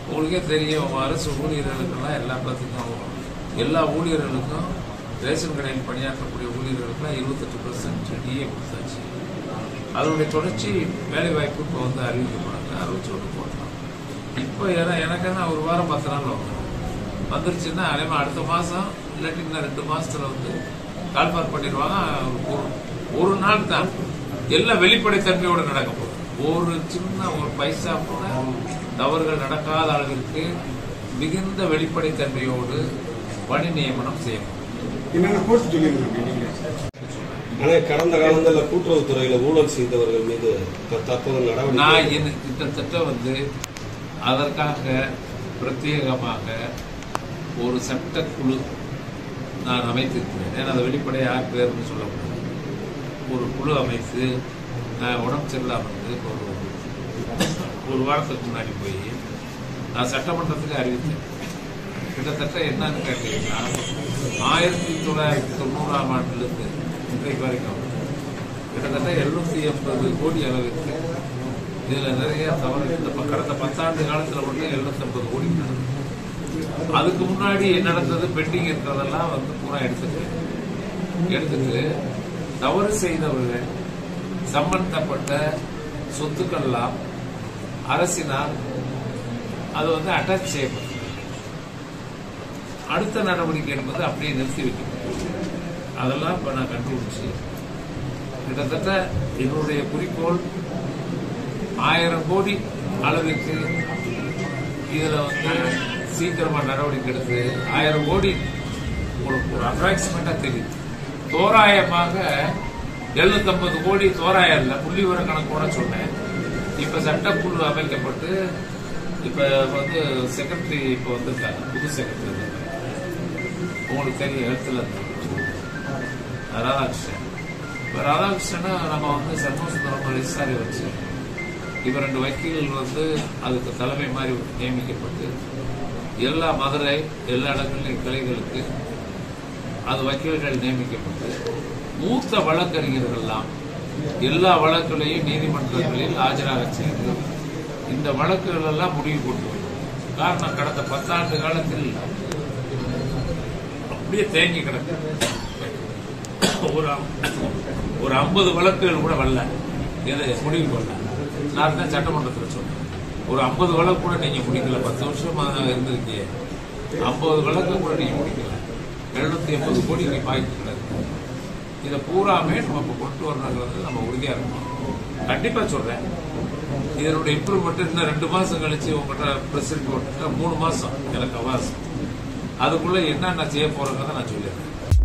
உங்களுக்கே தெரியும் அரசு ஊழியர்களுக்கெல்லாம் எல்லா பத்துக்கும் எல்லா ஊழியர்களுக்கும் ரேஷன் கடையில் பணியாற்றக்கூடிய ஊழியர்களுக்கெல்லாம் இருபத்தெட்டு பர்சன்ட் டிஏ கொடுத்தாச்சு அதனுடைய தொடர்ச்சி வேலை வாய்ப்பு இப்போ வந்து அறிவிக்கப்படுறாங்க அறுபத்தி ஒன்று போடலாம் இப்போ ஏன்னா எனக்கு என்ன ஒரு வாரம் பத்து நாள் வரும் வந்துருச்சுன்னா அதே மாதிரி அடுத்த மாதம் இல்லாட்டி இன்னும் ரெண்டு மாசத்துல வந்து கால்பார் பண்ணிடுவாங்க ஒரு ஒரு நாள் தான் எல்லாம் வெளிப்படைத்தன்மையோட நடக்க போகுது ஒரு சின்ன ஒரு பைசா கூட தவறுகள் நடக்காத அளவிற்கு மிகுந்த வெளிப்படைத்தன்மையோடு பணி நியமனம் செய்யணும் என்னென்ன போஸ்ட் சொல்லியிருக்காங்க நீங்க ஆனா கடந்த காலங்கள்ல கூட்டுறவுத்துறையில ஊழல் செய்தவர்கள் மீது த- தற்போது நான் நடவடிக்கை எனக்கு கிட்டத்தட்ட வந்து அதற்காக பிரத்யேகமாக ஒரு சட்டக்குழு நான் அமைத்திருக்கிறேன் ஏன்னா அதை வெளிப்படையாக யார் பேர்னு சொல்ல முடியாது ஒரு குழு அமைத்து நான் உடம்பு சரியில்லாம இருந்து இப்போ ஒரு ஒரு வாரத்துக்கு முன்னாடி போய் நான் சட்டமன்றத்துக்கு அறிவித்தேன் கிட்டத்தட்ட என்னன்னு கேட்டீங்கன்னா ஆயிரத்தி தொள்ளாயிரத்தி தொண்ணூறாம் ஆண்டிலிருந்து இன்றைக்கு வரைக்கும் கிட்டத்தட்ட எழுநூத்தி எண்பது கோடி அளவிற்கு இதுல நிறைய தவறு இந்த ப- கடந்த பத்தாண்டு காலத்துல மட்டும் எழுநூத்தி ஐம்பது கோடி நடந்தது அதுக்கு முன்னாடி நடந்தது பெண்டிங் இருக்கிறதெல்லாம் வந்து பூரா எடுத்துட்டு எடுத்துட்டு தவறு செய்தவர்கள் சம்பந்தப்பட்ட சொத்துக்கள்லாம் அரசினால் அது வந்து அட்டாச் செய்யப்படும் அடுத்த நடவடிக்கை என்பது அப்படியே நிறுத்தி வைக்கப்படும் அதெல்லாம் இப்ப நான் கண்டுபிடிச்சு கிட்டத்தட்ட என்னுடைய குறிக்கோள் ஆயிரம் கோடி அளவிற்கு இதுல வந்து சீக்கிரமா நடவடிக்கை எடுத்து ஆயிரம் கோடி ஒரு ஒரு அப்ராக்சிமேட்டா தெரியுது தோராயமாக 750 கோடி தோராயம் இல்ல புள்ளி விவர கணக்கோட சொன்னேன் இப்ப சட்டக்குழு அமைக்கப்பட்டு இப்ப வந்து செக்ரட்டரி இப்ப வந்திருக்காங்க புது செக்ரட்டரி உங்களுக்கு தெரியும் எழுத்துல ராதாகிருஷ்ணன் இப்ப ராதாகிருஷ்ணனை நம்ம வந்து சண்முகசுந்தரம் ரெஜிஸ்டாரி வச்சு இவர் ரெண்டு வக்கீல்கள் வந்து அதுக்கு தலைமை மாதிரி நியமிக்கப்பட்டு எல்லா மதுரை எல்லா இடங்களிலும் கிளைகளுக்கு அது வக்கீல்கள் நியமிக்கப்பட்டு மூத்த வழக்கறிஞர்கள்லாம் எல்லா வழக்குகளையும் நீதிமன்றங்களில் ஆஜராக செய்து இந்த வழக்குகள் எல்லாம் முடிவு கொண்டு வரும் காரணம் கடந்த பத்தாண்டு காலத்தில் அப்படியே தேங்கி கிடக்கு ஒரு அம்- ஒரு ஐம்பது வழக்குகள் கூட வரல எது முடிவு வரல நான் தான் சட்டமன்றத்தில் சொன்னேன் ஒரு ஐம்பது வழக்கு கூட நீங்க முடிக்கல பத்து வருஷமா இருந்திருக்கீங்க ஐம்பது வழக்கு கூட நீங்க முடிக்கல எழுநூத்தி எண்பது கோடி நீ பாய்க்கு கிடக்கு இதை பூராமே நம்ம இப்ப கொண்டு வரணுங்கிறது நம்ம உறுதியா இருக்கணும் கண்டிப்பா சொல்றேன் இதனுடைய இம்ப்ரூவ்மெண்ட் இன்னும் ரெண்டு மாசம் கழிச்சு உங்ககிட்ட பிரஸ் ரிப்போர்ட் மூணு மாசம் எனக்கு அவகாசம் அதுக்குள்ள என்ன நான் செய்ய போறேங்கிறத நான் சொல்லிடுறேன்